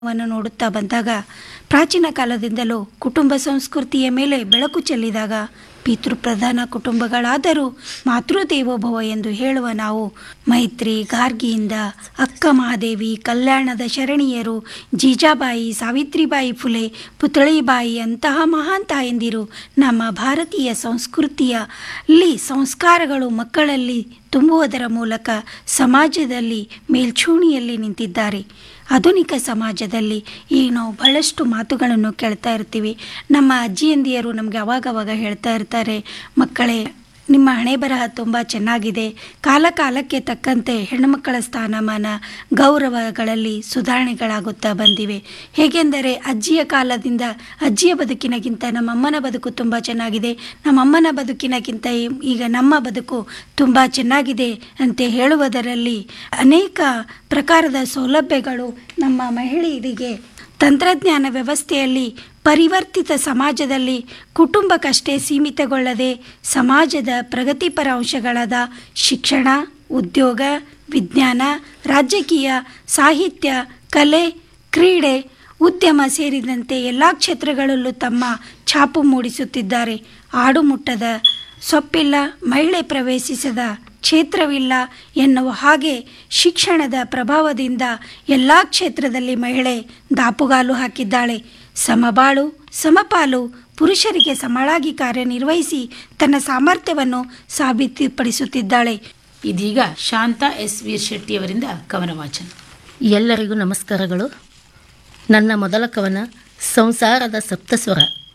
ವನ್ನು ನೋಡುತ್ತಾ ಬಂದಾಗ ಪ್ರಾಚೀನ ಕಾಲದಿಂದಲೂ ಕುಟುಂಬ ಸಂಸ್ಕೃತಿಯ ಮೇಲೆ ಬೆಳಕು ಚೆಲ್ಲಿದಾಗ ಪಿತೃಪ್ರಧಾನ ಕುಟುಂಬಗಳಾದರೂ ಮಾತೃದೇವೋಭವ ಎಂದು ಹೇಳುವ ನಾವು ಮೈತ್ರಿ ಗಾರ್ಗಿಯಿಂದ ಅಕ್ಕ ಮಹಾದೇವಿ ಕಲ್ಯಾಣದ ಶರಣಿಯರು ಜೀಜಾಬಾಯಿ ಸಾವಿತ್ರಿಬಾಯಿ ಫುಲೆ ಪುತಳಿಬಾಯಿ ಅಂತಹ ಮಹಾನ್ ತಾಯಂದಿರು ನಮ್ಮ ಭಾರತೀಯ ಸಂಸ್ಕೃತಿಯಲ್ಲಿ ಸಂಸ್ಕಾರಗಳು ಮಕ್ಕಳಲ್ಲಿ ತುಂಬುವುದರ ಮೂಲಕ ಸಮಾಜದಲ್ಲಿ ಮೇಲ್ಛೂಣಿಯಲ್ಲಿ ನಿಂತಿದ್ದಾರೆ ಆಧುನಿಕ ಸಮಾಜದಲ್ಲಿ ಈಗ ನಾವು ಬಹಳಷ್ಟು ಮಾತುಗಳನ್ನು ಕೇಳ್ತಾ ಇರ್ತೀವಿ ನಮ್ಮ ಅಜ್ಜಿಯಂದಿಯರು ನಮಗೆ ಅವಾಗವಾಗ ಹೇಳ್ತಾ ಇರ್ತಾರೆ ಮಕ್ಕಳೇ ನಿಮ್ಮ ಹಣೆ ಬರಹ ತುಂಬ ಚೆನ್ನಾಗಿದೆ ಕಾಲ ಕಾಲಕ್ಕೆ ತಕ್ಕಂತೆ ಹೆಣ್ಣುಮಕ್ಕಳ ಸ್ಥಾನಮಾನ ಗೌರವಗಳಲ್ಲಿ ಸುಧಾರಣೆಗಳಾಗುತ್ತಾ ಬಂದಿವೆ ಹೇಗೆಂದರೆ ಅಜ್ಜಿಯ ಕಾಲದಿಂದ ಅಜ್ಜಿಯ ಬದುಕಿನಗಿಂತ ನಮ್ಮಮ್ಮನ ಬದುಕು ತುಂಬ ಚೆನ್ನಾಗಿದೆ ನಮ್ಮಮ್ಮನ ಬದುಕಿನಗಿಂತ ಈ- ಈಗ ನಮ್ಮ ಬದುಕು ತುಂಬ ಚೆನ್ನಾಗಿದೆ ಅಂತ ಹೇಳುವುದರಲ್ಲಿ ಅನೇಕ ಪ್ರಕಾರದ ಸೌಲಭ್ಯಗಳು ನಮ್ಮ ಮಹಿಳೆಯರಿಗೆ ತಂತ್ರಜ್ಞಾನ ವ್ಯವಸ್ಥೆಯಲ್ಲಿ ಪರಿವರ್ತಿತ ಸಮಾಜದಲ್ಲಿ ಕುಟುಂಬಕ್ಕಷ್ಟೇ ಸೀಮಿತಗೊಳ್ಳದೆ ಸಮಾಜದ ಪ್ರಗತಿಪರ ಅಂಶಗಳಾದ ಶಿಕ್ಷಣ ಉದ್ಯೋಗ ವಿಜ್ಞಾನ ರಾಜಕೀಯ ಸಾಹಿತ್ಯ ಕಲೆ ಕ್ರೀಡೆ ಉದ್ಯಮ ಸೇರಿದಂತೆ ಎಲ್ಲ ಕ್ಷೇತ್ರಗಳಲ್ಲೂ ತಮ್ಮ ಛಾಪು ಮೂಡಿಸುತ್ತಿದ್ದಾರೆ ಆಡುಮುಟ್ಟದ ಸೊಪ್ಪಿಲ್ಲ ಮಹಿಳೆ ಪ್ರವೇಶಿಸದ ಕ್ಷೇತ್ರವಿಲ್ಲ ಎನ್ನುವ ಹಾಗೆ ಶಿಕ್ಷಣದ ಪ್ರಭಾವದಿಂದ ಎಲ್ಲ ಕ್ಷೇತ್ರದಲ್ಲಿ ಮಹಿಳೆ ದಾಪುಗಾಲು ಹಾಕಿದ್ದಾಳೆ ಸಮಬಾಳು ಸಮಪಾಲು ಪುರುಷರಿಗೆ ಸಮಳಾಗಿ ಕಾರ್ಯನಿರ್ವಹಿಸಿ ತನ್ನ ಸಾಮರ್ಥ್ಯವನ್ನು ಸಾಬೀತುಪಡಿಸುತ್ತಿದ್ದಾಳೆ ಇದೀಗ ಶಾಂತ ಎಸ್ ವೀರ್ ಶೆಟ್ಟಿಯವರಿಂದ ಕವನ ವಾಚನ ಎಲ್ಲರಿಗೂ ನಮಸ್ಕಾರಗಳು ನನ್ನ ಮೊದಲ ಕವನ ಸಂಸಾರದ ಸಪ್ತಸ್ವರ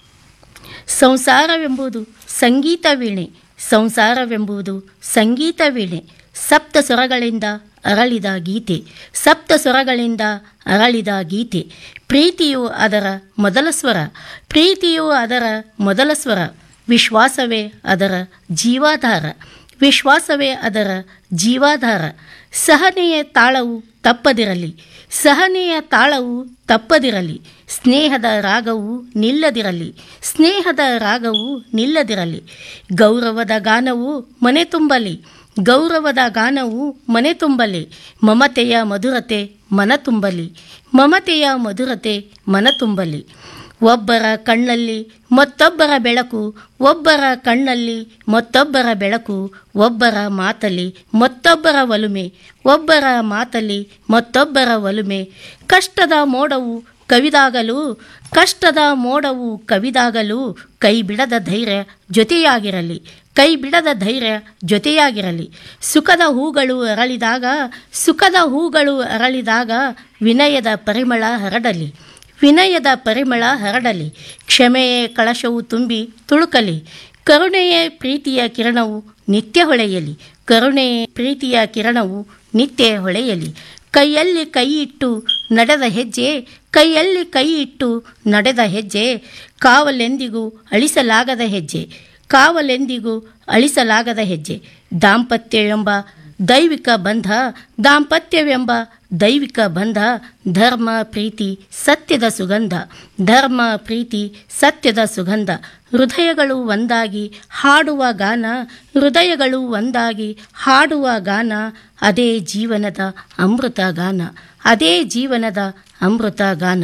ಸಂಸಾರವೆಂಬುದು ಸಂಗೀತ ವೀಣೆ ಸಂಸಾರವೆಂಬುದು ಸಂಗೀತ ವೀಣೆ ಸಪ್ತ ಸ್ವರಗಳಿಂದ ಅರಳಿದ ಗೀತೆ ಸಪ್ತ ಸ್ವರಗಳಿಂದ ಅರಳಿದ ಗೀತೆ ಪ್ರೀತಿಯು ಅದರ ಮೊದಲ ಸ್ವರ ಪ್ರೀತಿಯು ಅದರ ಮೊದಲ ಸ್ವರ ವಿಶ್ವಾಸವೇ ಅದರ ಜೀವಾಧಾರ ವಿಶ್ವಾಸವೇ ಅದರ ಜೀವಾಧಾರ ಸಹನೆಯ ತಾಳವು ತಪ್ಪದಿರಲಿ ಸಹನೆಯ ತಾಳವು ತಪ್ಪದಿರಲಿ ಸ್ನೇಹದ ರಾಗವು ನಿಲ್ಲದಿರಲಿ ಸ್ನೇಹದ ರಾಗವು ನಿಲ್ಲದಿರಲಿ ಗೌರವದ ಗಾನವು ಮನೆ ತುಂಬಲಿ ಗೌರವದ ಗಾನವು ಮನೆ ತುಂಬಲಿ ಮಮತೆಯ ಮಧುರತೆ ಮನ ತುಂಬಲಿ ಮಮತೆಯ ಮಧುರತೆ ಮನ ತುಂಬಲಿ ಒಬ್ಬರ ಕಣ್ಣಲ್ಲಿ ಮತ್ತೊಬ್ಬರ ಬೆಳಕು ಒಬ್ಬರ ಕಣ್ಣಲ್ಲಿ ಮತ್ತೊಬ್ಬರ ಬೆಳಕು ಒಬ್ಬರ ಮಾತಲ್ಲಿ ಮತ್ತೊಬ್ಬರ ಒಲುಮೆ ಒಬ್ಬರ ಮಾತಲ್ಲಿ ಮತ್ತೊಬ್ಬರ ಒಲುಮೆ ಕಷ್ಟದ ಮೋಡವು ಕವಿದಾಗಲು ಕಷ್ಟದ ಮೋಡವು ಕವಿದಾಗಲು ಕೈ ಬಿಡದ ಧೈರ್ಯ ಜೊತೆಯಾಗಿರಲಿ ಕೈ ಬಿಡದ ಧೈರ್ಯ ಜೊತೆಯಾಗಿರಲಿ ಸುಖದ ಹೂಗಳು ಅರಳಿದಾಗ ಸುಖದ ಹೂಗಳು ಅರಳಿದಾಗ ವಿನಯದ ಪರಿಮಳ ಹರಡಲಿ ವಿನಯದ ಪರಿಮಳ ಹರಡಲಿ ಕ್ಷಮೆಯೇ ಕಳಶವು ತುಂಬಿ ತುಳುಕಲಿ ಕರುಣೆಯೇ ಪ್ರೀತಿಯ ಕಿರಣವು ನಿತ್ಯ ಹೊಳೆಯಲಿ ಕರುಣೆಯೇ ಪ್ರೀತಿಯ ಕಿರಣವು ನಿತ್ಯ ಹೊಳೆಯಲಿ ಕೈಯಲ್ಲಿ ಕೈ ಇಟ್ಟು ನಡೆದ ಹೆಜ್ಜೆ ಕೈಯಲ್ಲಿ ಕೈ ಇಟ್ಟು ನಡೆದ ಹೆಜ್ಜೆ ಕಾವಲೆಂದಿಗೂ ಅಳಿಸಲಾಗದ ಹೆಜ್ಜೆ ಕಾವಲೆಂದಿಗೂ ಅಳಿಸಲಾಗದ ಹೆಜ್ಜೆ ದಾಂಪತ್ಯವೆಂಬ ದೈವಿಕ ಬಂಧ ದಾಂಪತ್ಯವೆಂಬ ದೈವಿಕ ಬಂಧ ಧರ್ಮ ಪ್ರೀತಿ ಸತ್ಯದ ಸುಗಂಧ ಧರ್ಮ ಪ್ರೀತಿ ಸತ್ಯದ ಸುಗಂಧ ಹೃದಯಗಳು ಒಂದಾಗಿ ಹಾಡುವ ಗಾನ ಹೃದಯಗಳು ಒಂದಾಗಿ ಹಾಡುವ ಗಾನ ಅದೇ ಜೀವನದ ಅಮೃತ ಗಾನ ಅದೇ ಜೀವನದ ಅಮೃತ ಗಾನ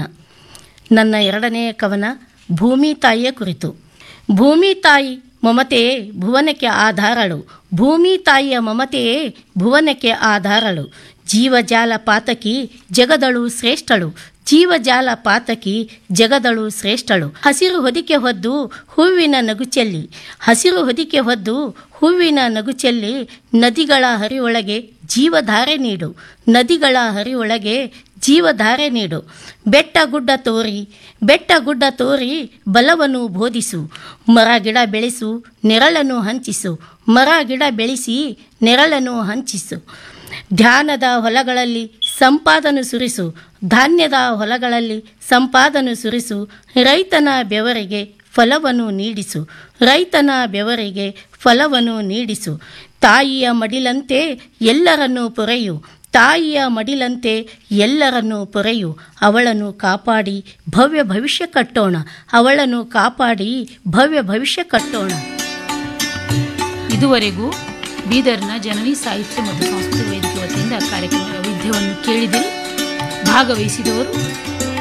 ನನ್ನ ಎರಡನೆಯ ಕವನ ಭೂಮಿ ತಾಯಿಯ ಕುರಿತು ಭೂಮಿ ತಾಯಿ ಮಮತೆಯೇ ಭುವನಕ್ಕೆ ಆಧಾರಳು ಭೂಮಿ ತಾಯಿಯ ಮಮತೆಯೇ ಭುವನಕ್ಕೆ ಆಧಾರಳು ಜೀವಜಾಲ ಪಾತಕಿ ಜಗದಳು ಶ್ರೇಷ್ಠಳು ಜೀವಜಾಲ ಪಾತಕಿ ಜಗದಳು ಶ್ರೇಷ್ಠಳು ಹಸಿರು ಹೊದಿಕೆ ಹೊದ್ದು ಹೂವಿನ ನಗುಚೆಲ್ಲಿ ಹಸಿರು ಹೊದಿಕೆ ಹೊದ್ದು ಹೂವಿನ ನಗುಚೆಲ್ಲಿ ನದಿಗಳ ಹರಿಯೊಳಗೆ ಜೀವಧಾರೆ ನೀಡು ನದಿಗಳ ಹರಿಯೊಳಗೆ ಜೀವಧಾರೆ ನೀಡು ಬೆಟ್ಟ ಗುಡ್ಡ ತೋರಿ ಬೆಟ್ಟ ಗುಡ್ಡ ತೋರಿ ಬಲವನ್ನು ಬೋಧಿಸು ಮರ ಗಿಡ ಬೆಳೆಸು ನೆರಳನ್ನು ಹಂಚಿಸು ಮರ ಗಿಡ ಬೆಳೆಸಿ ನೆರಳನ್ನು ಹಂಚಿಸು ಧ್ಯಾನದ ಹೊಲಗಳಲ್ಲಿ ಸಂಪಾದನು ಸುರಿಸು ಧಾನ್ಯದ ಹೊಲಗಳಲ್ಲಿ ಸಂಪಾದನು ಸುರಿಸು ರೈತನ ಬೆವರಿಗೆ ಫಲವನ್ನು ನೀಡಿಸು ರೈತನ ಬೆವರಿಗೆ ಫಲವನ್ನು ನೀಡಿಸು ತಾಯಿಯ ಮಡಿಲಂತೆ ಎಲ್ಲರನ್ನೂ ಪೊರೆಯು ತಾಯಿಯ ಮಡಿಲಂತೆ ಎಲ್ಲರನ್ನೂ ಪೊರೆಯು ಅವಳನ್ನು ಕಾಪಾಡಿ ಭವ್ಯ ಭವಿಷ್ಯ ಕಟ್ಟೋಣ ಅವಳನ್ನು ಕಾಪಾಡಿ ಭವ್ಯ ಭವಿಷ್ಯ ಕಟ್ಟೋಣ ಇದುವರೆಗೂ ಬೀದರ್ನ ಜನನಿ ಸಾಹಿತ್ಯ ಮತ್ತು ಸಂಸ್ಕೃತಿ ವೇದಿಕೆ ವತಿಯಿಂದ ಕಾರ್ಯಕ್ರಮ ವೈದ್ಯವನ್ನು ಕೇಳಿದಿರಿ ಭಾಗವಹಿಸಿದವರು